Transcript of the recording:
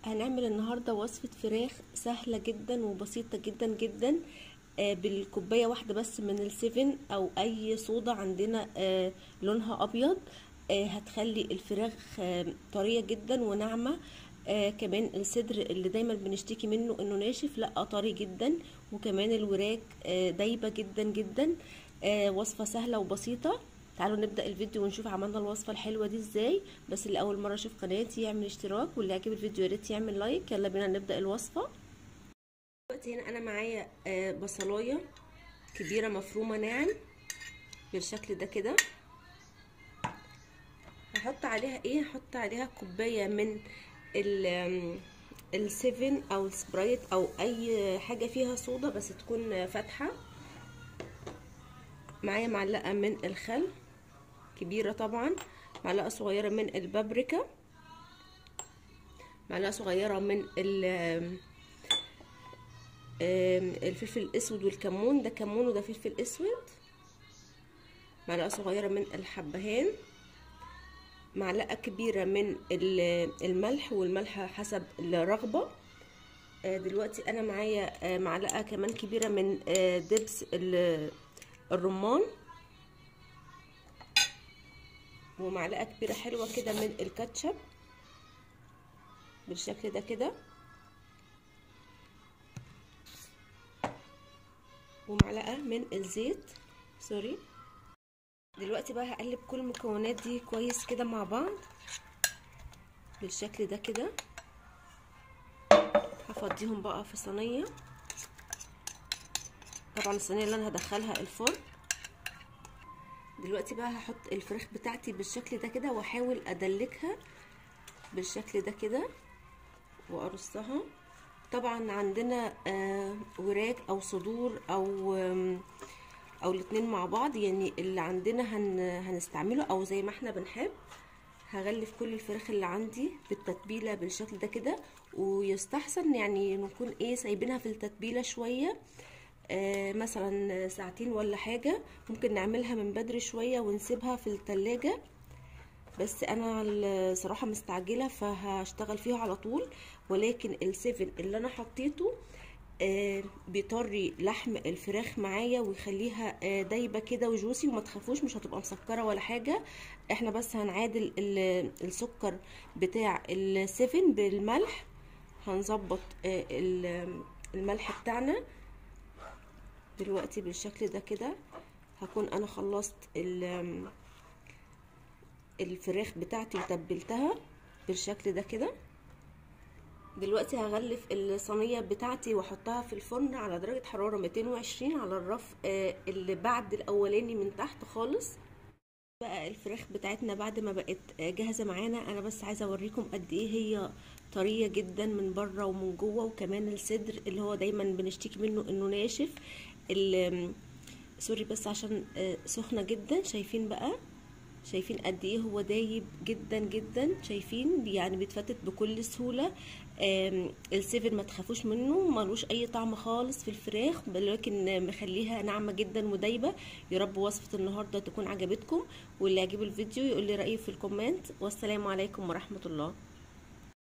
هنعمل النهاردة وصفة فراخ سهلة جدا وبسيطة جدا جدا آه بالكوباية واحدة بس من السيفن او اي صودا عندنا آه لونها ابيض آه هتخلي الفراخ طرية جدا وناعمة كمان الصدر اللي دايما بنشتكي منه انه ناشف لا طري جدا وكمان الوراك دايبة جدا جدا وصفة سهلة وبسيطة تعالوا نبدا الفيديو ونشوف عملنا الوصفه الحلوه دي ازاي بس اللي اول مره يشوف قناتي يعمل اشتراك واللي عجب الفيديو يا ريت يعمل لايك يلا بينا نبدا الوصفه دلوقتي هنا انا معايا بصلايه كبيره مفرومه ناعم بالشكل ده كده هحط عليها ايه هحط عليها كوبايه من السيفن او السبرايت او اي حاجه فيها صودا بس تكون فاتحه معايا معلقه من الخل كبيرة طبعا معلقة صغيرة من البابريكا معلقة صغيرة من الفلفل الاسود والكمون ده كمون وده فلفل اسود معلقة صغيرة من الحبهان معلقة كبيرة من الملح والملح حسب الرغبة دلوقتي انا معايا معلقة كمان كبيرة من دبس الرمان ومعلقه كبيره حلوه كده من الكاتشب بالشكل ده كده ومعلقه من الزيت سوري دلوقتي بقى هقلب كل المكونات دي كويس كده مع بعض بالشكل ده كده هفضيهم بقى في صينيه طبعا الصينيه اللي انا هدخلها الفرن دلوقتي بقى هحط الفراخ بتاعتي بالشكل ده كده واحاول ادلكها بالشكل ده كده وارصها طبعا عندنا آه وراك او صدور او آه او الاتنين مع بعض يعني اللي عندنا هن هنستعمله او زي ما احنا بنحب هغلف كل الفراخ اللي عندي بالتتبيله بالشكل ده كده ويستحسن يعني نكون ايه سايبينها في التتبيله شويه آه مثلا ساعتين ولا حاجة ممكن نعملها من بدري شوية ونسيبها في التلاجة بس انا صراحة مستعجلة فهشتغل فيها على طول ولكن السيفن اللي انا حطيته آه بيطري لحم الفراخ معايا ويخليها آه دايبة كده وجوسي وما تخافوش مش هتبقى مسكرة ولا حاجة احنا بس هنعادل السكر بتاع السيفن بالملح هنظبط الملح بتاعنا دلوقتي بالشكل ده كده هكون انا خلصت الفراخ بتاعتي وتبلتها بالشكل ده كده دلوقتي هغلف الصينيه بتاعتي واحطها في الفرن على درجه حراره 220 على الرف اللي بعد الاولاني من تحت خالص بقى الفراخ بتاعتنا بعد ما بقت جاهزه معانا انا بس عايزه اوريكم قد ايه هي طريه جدا من بره ومن جوه وكمان الصدر اللي هو دايما بنشتكي منه انه ناشف سوري بس عشان سخنه جدا شايفين بقى شايفين قد ايه هو دايب جدا جدا شايفين يعني بيتفتت بكل سهوله السيفن ما تخافوش منه ملوش اي طعم خالص في الفراخ ولكن مخليها ناعمه جدا ودايبه يا رب وصفه النهارده تكون عجبتكم واللي عجبه الفيديو يقول لي رايه في الكومنت والسلام عليكم ورحمه الله